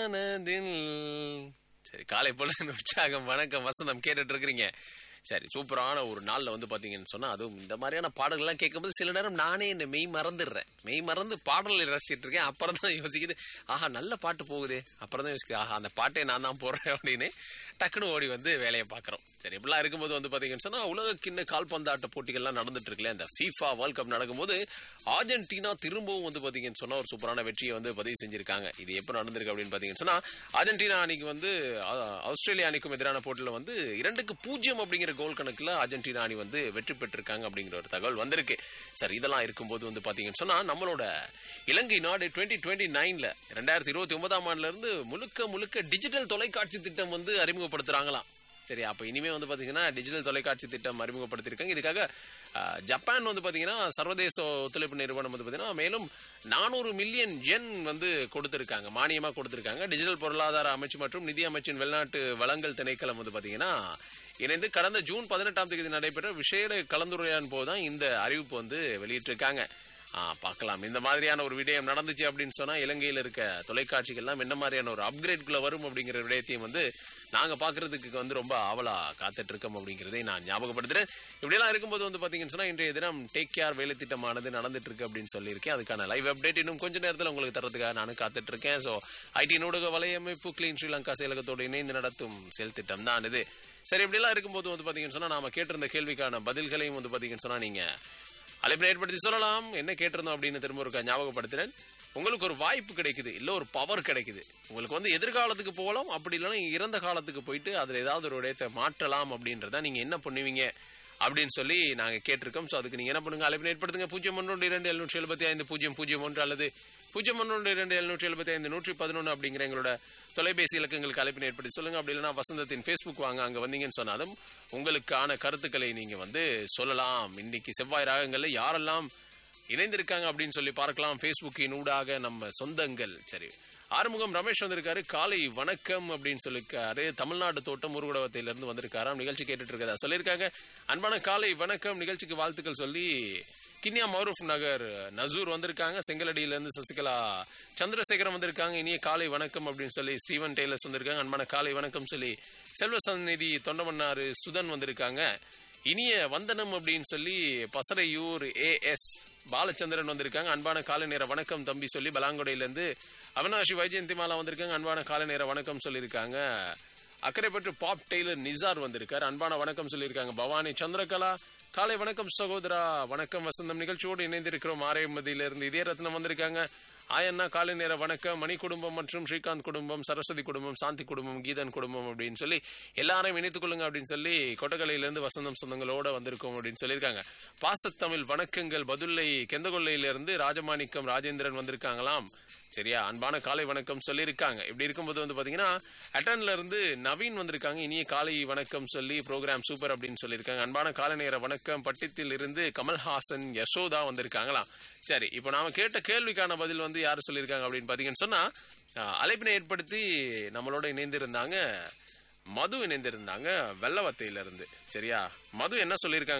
மனதில் சரி காலை பொழுது உற்சாகம் வணக்கம் வசந்தம் கேட்டுட்டு இருக்கிறீங்க சரி சூப்பரான ஒரு நாள்ல வந்து பாத்தீங்கன்னு சொன்னா அதுவும் இந்த மாதிரியான பாடல்கள்லாம் கேட்கும்போது சில நேரம் நானே இந்த மெய் மறந்துடுறேன் மெய் மறந்து பாடலை ரசிச்சிட்டு இருக்கேன் அப்புறம் தான் யோசிக்குது ஆஹா நல்ல பாட்டு போகுது அப்புறம் தான் யோசிக்குது ஆஹா அந்த பாட்டே நான் தான் போடுறேன் அப்படின்னு டக்குன்னு ஓடி வந்து வேலையை பார்க்குறோம் சரி இப்படிலாம் இருக்கும்போது வந்து பாத்தீங்கன்னு சொன்னா உலக கிண்ண கால்பந்தாட்ட போட்டிகள்லாம் நடந்துட்டு இருக்குல்ல இந்த ஃபீஃபா வேர்ல்ட் கப் நடக்கும்போது அர்ஜென்டினா திரும்பவும் வந்து பாத்தீங்கன்னு சொன்னா ஒரு சூப்பரான வெற்றியை வந்து பதிவு செஞ்சிருக்காங்க இது எப்போ நடந்திருக்கு அப்படின்னு பாத்தீங்கன்னு சொன்னா அர்ஜென்டினா அணிக்கு வந்து ஆ- ஆஸ்திரேலியா அணிக்கும் எதிரான போட்டியில் வந்து இரண்டுக்கு பூஜ்ஜியம் அப்படிங்கிற கோல் கணக்குல அர்ஜென்டினா அணி வந்து வெற்றி பெற்றிருக்காங்க அப்படிங்கிற ஒரு தகவல் வந்திருக்கு சரி இதெல்லாம் இருக்கும்போது வந்து பாத்தீங்கன்னு சொன்னா நம்மளோட இலங்கை நாடு டுவெண்ட்டி டுவெண்ட்டி நைன்ல ரெண்டாயிரத்தி இருபத்தி ஒன்பதாம் ஆண்டுல இருந்து முழுக்க முழுக்க டிஜிட்டல் தொலைக்காட்சி திட்டம் வந்து அறிமுகப்படுத்துறாங்களாம் சரி அப்போ இனிமே வந்து பார்த்தீங்கன்னா டிஜிட்டல் தொலைக்காட்சி திட்டம் அறிமுகப்படுத்தியிருக்காங்க இதுக்காக அஹ், ஜப்பான் வந்து பார்த்தீங்கன்னா சர்வதேச ஒத்துழைப்பு நிறுவனம் வந்து பார்த்தீங்கன்னா மேலும் நானூறு மில்லியன் ஜென் வந்து கொடுத்துருக்காங்க மானியமாக கொடுத்துருக்காங்க டிஜிட்டல் பொருளாதார அமைச்சு மற்றும் நிதி அமைச்சின் வெளிநாட்டு வளங்கள் திணைக்களம் வந்து பார்த்தீங்கன்னா இணைந்து கடந்த ஜூன் பதினெட்டாம் தேதி நடைபெற்ற விசேட கலந்துரையான் போது தான் இந்த அறிவிப்பு வந்து வெளியிட்டிருக்காங்க ஆ, பார்க்கலாம் இந்த மாதிரியான ஒரு விடயம் நடந்துச்சு அப்படின்னு சொன்னா இலங்கையில் இருக்க தொலைக்காட்சிகள்லாம் என்ன மாதிரியான ஒரு அப்கிரேட்குள்ள வரும் அப்படிங்கிற விடயத்தையும் வந்து நாங்க பாக்குறதுக்கு வந்து ரொம்ப ஆவலா காத்துட்டு இருக்கோம் அப்படிங்கிறதை நான் ஞாபகப்படுத்துறேன் இப்படியெல்லாம் இருக்கும்போது வந்து பாத்தீங்கன்னு சொன்னா இன்றைய தினம் டேக் கேர் வேலை திட்டமானது நடந்துட்டு இருக்கு அப்படின்னு சொல்லியிருக்கேன் அதுக்கான லைவ் அப்டேட் இன்னும் கொஞ்ச நேரத்தில் உங்களுக்கு தரதுக்காக நானும் காத்துட்டு இருக்கேன் ஸோ ஐடி ஊடக வலையமைப்பு கிளீன் ஸ்ரீலங்கா செயலகத்தோடு இணைந்து நடத்தும் செயல் திட்டம் தான் இது சரி இப்படியெல்லாம் இருக்கும்போது வந்து பாத்தீங்கன்னு சொன்னா நாம கேட்டிருந்த கேள்விக்கான பதில்களையும் வந்து பாத்தீங்கன்னு சொன்னா நீங்க அழைப்பினை ஏற்படுத்தி சொல்லலாம் என்ன கேட்டிருந்தோம் அப்படின்னு திரும்ப ஒரு ஞாபகப்படுத்துறேன் உங்களுக்கு ஒரு வாய்ப்பு கிடைக்குது இல்ல ஒரு பவர் கிடைக்குது உங்களுக்கு வந்து எதிர்காலத்துக்கு போகலாம் அப்படி இல்லைன்னா இறந்த காலத்துக்கு போயிட்டு அதுல ஏதாவது ஒரு விடயத்தை மாற்றலாம் அப்படின்றத நீங்க என்ன பண்ணுவீங்க அப்படின்னு சொல்லி நாங்க கேட்டிருக்கோம் ஸோ அதுக்கு நீங்க என்ன பண்ணுங்க அழைப்பினை ஏற்படுத்துங்க பூஜ்ஜியம் ஒன்று இரண்டு எழுநூற்றி எழுபத்தி ஐந்து பூஜ்ஜியம் பூஜ்ஜியம் ஒன்று அல்லது பூஜ்ஜியம் ஒன்று இரண்டு எழுநூற்றி எழுபத்தி ஐந்து நூற்றி பதினொன்று அப்படிங்கிற எங்களோட தொலைபேசி இலக்கங்களுக்கு அழைப்பினை ஏற்படுத்தி சொல்லுங்க அப்படி இல்லைன்னா வசந்தத்தின் ஃபேஸ்புக் வாங்க அங்க வந்தீங்கன்னு சொன்னாலும் உங்களுக்கான கருத்துக்களை நீங்க வந்து சொல்லலாம் இன்னைக்கு செவ்வாய் ராகங்கள்ல யாரெல்லாம் இணைந்திருக்காங்க அப்படின்னு சொல்லி பார்க்கலாம் ஃபேஸ்புக்கின் ஊடாக நம்ம சொந்தங்கள் சரி ஆறுமுகம் ரமேஷ் வந்திருக்காரு காலை வணக்கம் அப்படின்னு சொல்லியிருக்காரு தமிழ்நாடு தோட்டம் முருகுடவத்தையில இருந்து வந்திருக்காராம் நிகழ்ச்சி கேட்டுட்டு இருக்கதா சொல்லியிருக்காங்க அன்பான காலை வணக்கம் நிகழ்ச்சிக்கு வாழ்த்துக்கள் சொல்லி கிண்ணியா மௌரூஃப் நகர் நசூர் வந்திருக்காங்க செங்கலடியில இருந்து சசிகலா சந்திரசேகரம் வந்திருக்காங்க இனிய காலை வணக்கம் அப்படின்னு சொல்லி ஸ்டீவன் டெய்லர்ஸ் வந்திருக்காங்க அன்பான காலை வணக்கம் சொல்லி செல்வ சந்நிதி தொண்டமன்னாறு சுதன் வந்திருக்காங்க இனிய வந்தனம் அப்படின்னு சொல்லி பசறையூர் ஏஎஸ் பாலச்சந்திரன் வந்திருக்காங்க அன்பான காலை நேர வணக்கம் தம்பி சொல்லி பலாங்குடையிலேருந்து அவினாஷி வைஜெயந்திமாலா வந்திருக்காங்க அன்பான காலை நேர வணக்கம் சொல்லியிருக்காங்க அக்கறைப்பற்று பாப் டெய்லர் நிசார் வந்திருக்காரு அன்பான வணக்கம் சொல்லியிருக்காங்க பவானி சந்திரகலா காலை வணக்கம் சகோதரா வணக்கம் வசந்தம் நிகழ்ச்சியோடு இணைந்திருக்கிறோம் ஆரையம்பதியிலிருந்து இதே ரத்னம் வந்திருக்காங்க ஆயண்ணா காலை நேர வணக்கம் மணி குடும்பம் மற்றும் ஸ்ரீகாந்த் குடும்பம் சரஸ்வதி குடும்பம் சாந்தி குடும்பம் கீதன் குடும்பம் அப்படின்னு சொல்லி எல்லாரையும் இணைத்துக் கொள்ளுங்க அப்படின்னு சொல்லி கொட்டக்கலையிலேருந்து வசந்தம் சொந்தங்களோட வந்திருக்கோம் அப்படின்னு சொல்லியிருக்காங்க பாசத்தமிழ் வணக்கங்கள் பதுல்லை கெந்தகொல்லையிலிருந்து ராஜமாணிக்கம் ராஜேந்திரன் வந்திருக்காங்களாம் சரியா அன்பான காலை வணக்கம் சொல்லியிருக்காங்க இப்படி இருக்கும்போது வந்து பாத்தீங்கன்னா அட்டன்ல இருந்து நவீன் வந்திருக்காங்க இனிய காலை வணக்கம் சொல்லி ப்ரோக்ராம் சூப்பர் அப்படின்னு சொல்லியிருக்காங்க அன்பான காலை நேர வணக்கம் பட்டித்தில் இருந்து கமல்ஹாசன் யசோதா வந்திருக்காங்களாம் சரி இப்போ நாம கேட்ட கேள்விக்கான பதில் வந்து யார் சொல்லியிருக்காங்க அப்படின்னு பாத்தீங்கன்னு சொன்னா அஹ், அழைப்பினை ஏற்படுத்தி நம்மளோட இணைந்திருந்தாங்க மது இணைந்திருந்தாங்க வெள்ளவத்தையில இருந்து சரியா மது என்ன சொல்லியிருக்காங்க